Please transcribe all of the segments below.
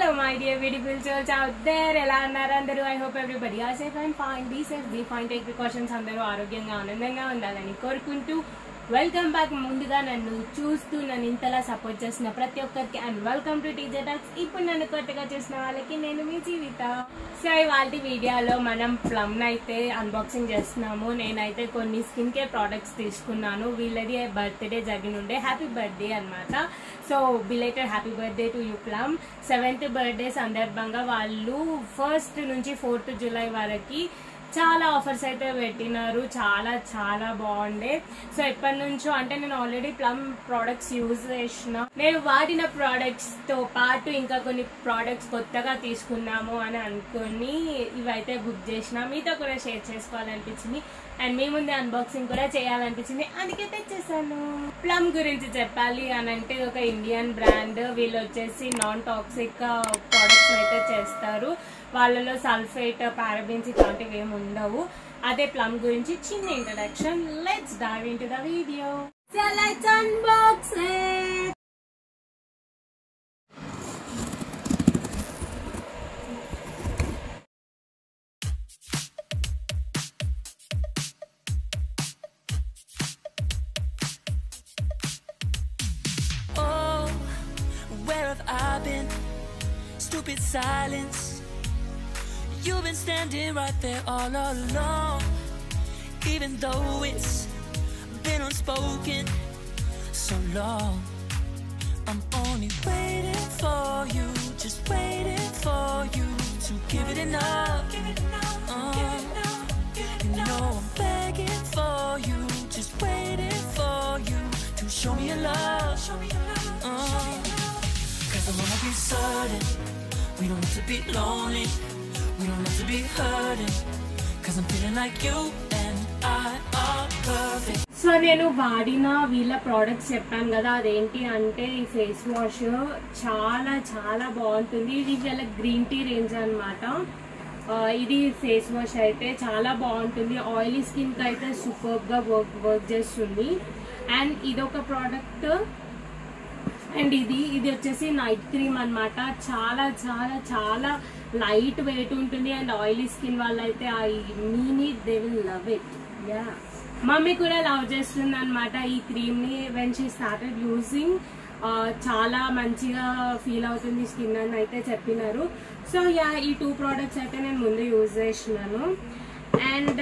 My dear beautiful church out there ఎలా ఉన్నారు అందరూ I hope everybody are safe and fine be safe be fine take precautions అందరూ ఆరోగ్యంగా ఆనందంగా ఉండాలని కోరుకుంటూ వెల్కమ్ బ్యాక్ ముందుగా నన్ను చూస్తూ నన్ను ఇంతలా సపోర్ట్ చేసిన ప్రతి ఒక్కరికి and welcome to teaser talks ఇప్పుడు నన్ను కొత్తగా చూసిన వాళ్ళకి నేను మీ జీవిత సో ఇవాళ వీడియోలో మనం ప్లమ్ అయితే అన్బాక్సింగ్ చేస్తున్నాము నేనైతే కొన్ని స్కిన్ కేర్ ప్రోడక్ట్స్ తీసుకున్నాను వీళ్ళది బర్త్డే జరిగిన ఉండే హ్యాపీ బర్త్డే అన్నమాట so belated happy birthday to you plum seventh birthday సందర్భంగా వాళ్ళు ఫస్ట్ నుంచి ఫోర్త్ జూలై వరకు చాలా ఆఫర్స్ అయితే పెట్టినారు చాలా చాలా బాగుండే సో ఎప్పటి నుంచో అంటే నేను ఆల్రెడీ ప్లమ్ ప్రోడక్ట్స్ యూజ్ చేసిన నేను వాడిన ప్రోడక్ట్స్ తో పాటు ఇంకా కొన్ని ప్రోడక్ట్స్ కొత్తగా తీసుకున్నాము అని అనుకొని ఇవైతే బుక్ చేసిన మీతో కూడా షేర్ చేసుకోవాలనిపించింది అండ్ మీ ముందే అన్బాక్సింగ్ కూడా చేయాలనిపించింది అందుకే తెచ్చేసాను ప్లమ్ గురించి చెప్పాలి అని అంటే ఇది ఒక ఇండియన్ బ్రాండ్ వీళ్ళు వచ్చేసి నాన్ టాక్సిక్ ప్రోడక్ట్స్ అయితే చేస్తారు వాళ్ళలో సల్ఫేట్ పారాబిన్స్ ఇట్లాంటివి ఏమి ఉండవు అదే ప్లమ్ గురించి చిన్న introduction let's dive into the video let's unbox Oh, where have I been? Stupid silence. You've been standing right there all along. Even though it's been unspoken so long. I'm only waiting for you, just waiting for you to give it enough. Uh, you know I'm begging for you, just waiting for you to show me your love. Uh, Cause I wanna be certain we don't have to be lonely, we don't have to be hurting. Cause I'm feeling like you and I are perfect. So నేను వాడిన వీళ్ళ products చెప్పాను కదా అదేంటి అంటే ఈ face wash చాలా చాలా బాగుంటుంది ఇది వీళ్ళ గ్రీన్ టీ రేంజ్ అనమాట ఇది ఫేస్ వాష్ అయితే చాలా బాగుంటుంది ఆయిలీ స్కిన్ కి అయితే సూపర్ గా వర్క్ వర్క్ చేస్తుంది అండ్ ఇదొక ప్రోడక్ట్ అండ్ ఇది ఇది వచ్చేసి నైట్ క్రీమ్ అన్నమాట చాలా చాలా చాలా లైట్ వెయిట్ ఉంటుంది అండ్ ఆయిలీ స్కిన్ వాళ్ళైతే I mean it they will love it yeah mummy కూడా లవ్ చేస్తుంది అనమాట ఈ క్రీమ్ ని వెన్ షీ స్టార్టెడ్ యూజింగ్ చాలా మంచిగా ఫీల్ అవుతుంది స్కిన్ అని అయితే చెప్పినారు సో యా ఈ టూ ప్రోడక్ట్స్ అయితే నేను ముందు యూజ్ చేసినాను అండ్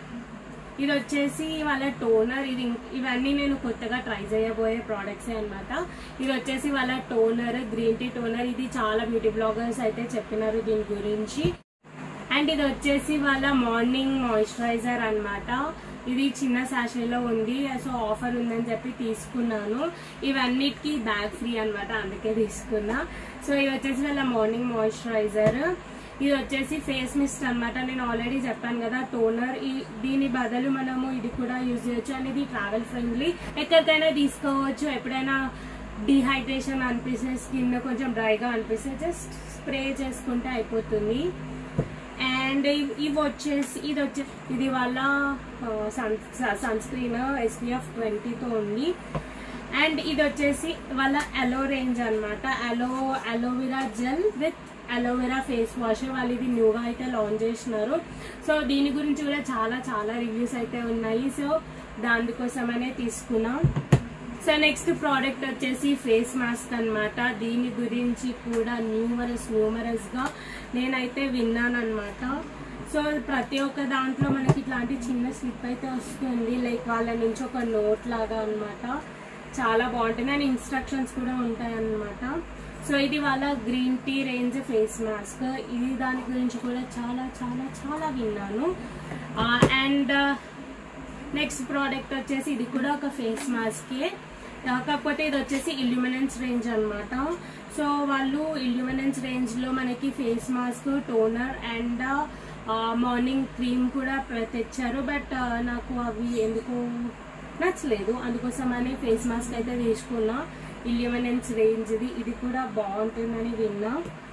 ఇది వచ్చేసి వాళ్ళ టోనర్ ఇది ఇం- ఇవన్నీ నేను కొత్తగా ట్రై చేయబోయే ప్రోడక్ట్స్ అన్నమాట ఇది వచ్చేసి వాళ్ళ టోనర్ గ్రీన్ టీ టోనర్ ఇది చాలా బ్యూటీ బ్లాగర్స్ అయితే చెప్పినారు దీని గురించి అండ్ ఇది వచ్చేసి వాళ్ళ మార్నింగ్ మాయిశ్చరైజర్ అన్నమాట ఇది చిన్న సాషేలో ఉంది సో ఆఫర్ ఉందని చెప్పి తీసుకున్నాను ఇవన్నిటికి బ్యాగ్ ఫ్రీ అన్నమాట అందుకే తీసుకున్నా సో ఇది వచ్చేసి వాళ్ళ మార్నింగ్ మాయిశ్చరైజర్ ఇది వచ్చేసి ఫేస్ మిస్ట్ అన్నమాట నేను ఆల్రెడీ చెప్పాను కదా టోనర్ ఈ దీని బదులు మనము ఇది కూడా యూజ్ చేయొచ్చు అండ్ ఇది ట్రావెల్ ఫ్రెండ్లీ ఎక్కడికైనా తీసుకోవచ్చు ఎప్పుడైనా డిహైడ్రేషన్ అనిపిస్తే స్కిన్ కొంచెం డ్రైగా అనిపిస్తే జస్ట్ స్ప్రే చేసుకుంటే అయిపోతుంది అండ్ ఇవ్- ఇవి వచ్చేసి ఇది వచ్చే ఇది వాళ్ళ సన్ సన్ స్క్రీన్ ఎస్పీఎఫ్ ట్వంటీతో ఉంది అండ్ ఇది వచ్చేసి వాళ్ళ అలో రేంజ్ అనమాట aloe aloe vera gel with aloe vera face wash వాళ్ళు ఇది న్యూగా అయితే లాంచ్ చేసినారు సో దీని గురించి కూడా చాలా చాలా రివ్యూస్ అయితే ఉన్నాయి సో దానికోసమనే తీసుకున్నాం సో నెక్స్ట్ ప్రోడక్ట్ వచ్చేసి ఫేస్ మాస్క్ అన్నమాట దీని గురించి కూడా న్యూమరస్ న్యూమరస్ గా నేనైతే విన్నాను అనమాట సో ప్రతి ఒక్క దాంట్లో మనకి ఇట్లాంటి చిన్న స్లిప్ అయితే వస్తుంది లైక్ వాళ్ళ నుంచి ఒక నోట్ లాగా అన్నమాట చాలా బాగుంటుంది అండ్ ఇన్స్ట్రక్షన్స్ కూడా ఉంటాయి అన్నమాట సో ఇది వాళ్ళ green tea range face mask ఇది దాని గురించి కూడా చాలా చాలా చాలా విన్నాను అండ్ నెక్స్ట్ ప్రోడక్ట్ వచ్చేసి ఇది కూడా ఒక ఫేస్ మాస్కే కాకపోతే ఇది వచ్చేసి ఇల్యూమినెన్స్ రేంజ్ అన్నమాట సో వాళ్ళు ఇల్యూమినెన్స్ రేంజ్ లో మనకి face mask toner and morning cream కూడా ప్ర- తెచ్చారు బట్ నాకు అవి ఎందుకు నచ్చలేదు అందుకోసమని ఫేస్ మాస్క్ అయితే తీసుకున్నా ఇల్యూమినెన్స్ రేంజ్ది ఇది కూడా బాగుంటుందని విన్నా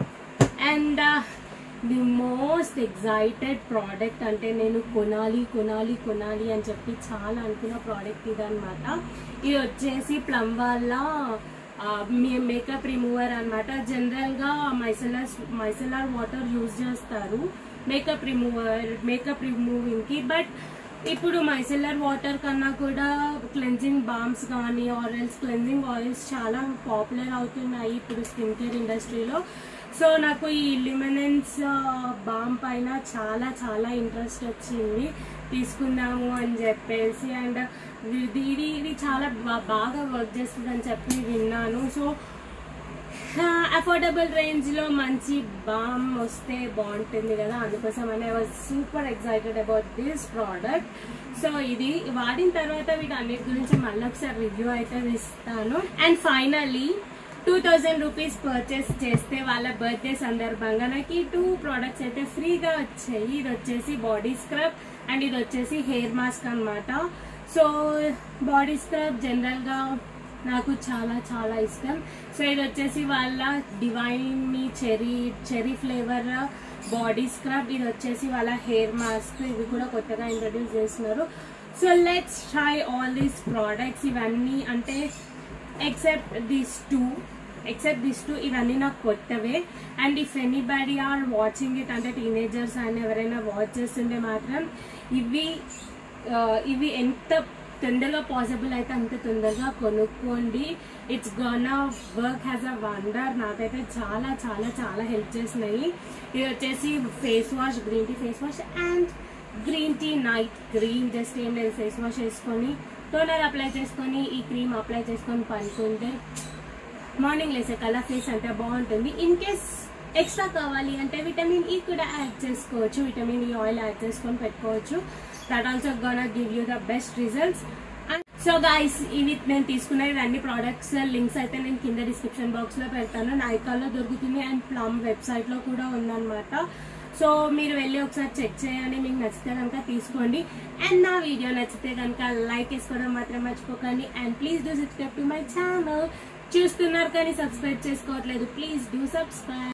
and the most excited product అంటే నేను కొనాలి కొనాలి కొనాలి అని చెప్పి చాలా అనుకున్న ప్రోడక్ట్ ఇది అనమాట ఇది వచ్చేసి ప్లమ్ వాళ్ళ మేకప్ రిమూవర్ అనమాట జనరల్గా మైసెలర్ మైసెలర్ వాటర్ యూజ్ చేస్తారు మేకప్ రిమూవర్ మేకప్ రిమూవింగ్కి బట్ ఇప్పుడు మైసెల్లర్ వాటర్ కన్నా కూడా క్లెన్జింగ్ బామ్స్ కానీ ఆయిల్స్ క్లెన్జింగ్ ఆయిల్స్ చాలా పాపులర్ అవుతున్నాయి ఇప్పుడు స్కిన్ కేర్ ఇండస్ట్రీలో సో నాకు ఈ లిమినెన్స్ బామ్ పైన చాలా చాలా ఇంట్రెస్ట్ వచ్చింది తీసుకుందాము అని చెప్పేసి అండ్ ఇది ఇది ఇది చాలా బా- బాగా వర్క్ చేస్తుంది అని చెప్పి విన్నాను సో అఫోర్డబుల్ రేంజ్ లో మంచి బామ్ వస్తే బాగుంటుంది కదా అందుకోసం అని I was super excited about this product so ఇది వాడిన తర్వాత వీటన్నిటి గురించి మళ్ళీ ఒకసారి రివ్యూ అయితే ఇస్తాను and finally two thousand rupees purchase చేస్తే వాళ్ళ బర్త్డే సందర్భంగా నాకు ఈ టూ ప్రోడక్ట్స్ అయితే ఫ్రీగా వచ్చాయి ఇది వచ్చేసి బాడీ స్క్రబ్ అండ్ ఇది వచ్చేసి హెయిర్ మాస్క్ అన్నమాట సో బాడీ స్క్రబ్ జనరల్గా నాకు చాలా చాలా ఇష్టం సో ఇది వచ్చేసి వాళ్ళ divine me cherry cherry flavour body scrub ఇది వచ్చేసి వాళ్ళ హెయిర్ మాస్క్ ఇవి కూడా కొత్తగా ఇంట్రడ్యూస్ చేస్తున్నారు so let's try all these products ఇవన్నీ అంటే except these two except this two ఇవన్నీ నాకు కొత్తవే and if anybody are watching it అంటే టీనేజర్స్ అని ఎవరైనా వాచ్ చేస్తుంటే మాత్రం ఇవి ఆ, ఇవి ఎంత తొందరగా పాసిబుల్ అయితే అంత తొందరగా కొనుక్కోండి it's gonna work has a wonder నాకైతే చాలా చాలా చాలా హెల్ప్ చేసినాయి ఇది వచ్చేసి face wash green tea face wash and green tea night cream just ఏం లేదు ఫేస్ వాష్ వేసుకొని టోనర్ అప్లై చేసుకొని ఈ క్రీమ్ అప్లై చేసుకొని పనుకుంటే మార్నింగ్ లేసే కలర్ ఫేస్ అంటే బాగుంటుంది ఇన్ కేస్ ఎక్స్ట్రా కావాలి అంటే విటమిన్ ఈ కూడా యాడ్ చేసుకోవచ్చు విటమిన్ ఈ ఆయిల్ యాడ్ చేసుకొని పెట్టుకోవచ్చు that also gonna give you the best results so guys ఇవి నేను తీసుకున్న ఇవన్నీ ప్రోడక్ట్స్ లింక్స్ అయితే నేను కింద డిస్క్రిప్షన్ బాక్స్ లో పెడతాను నైకాలో దొరుకుతుంది అండ్ ప్లమ్ వెబ్సైట్ లో కూడా ఉందన్నమాట సో మీరు వెళ్ళి ఒకసారి చెక్ చేయండి మీకు నచ్చితే కనుక తీసుకోండి అండ్ నా వీడియో నచ్చితే కనుక లైక్ వేసుకోవడం మాత్రం మర్చిపోకండి and please do subscribe to my channel చూస్తున్నారు కానీ సబ్స్క్రైబ్ చేసుకోవట్లేదు ప్లీజ్ డూ సబ్స్క్రైబ్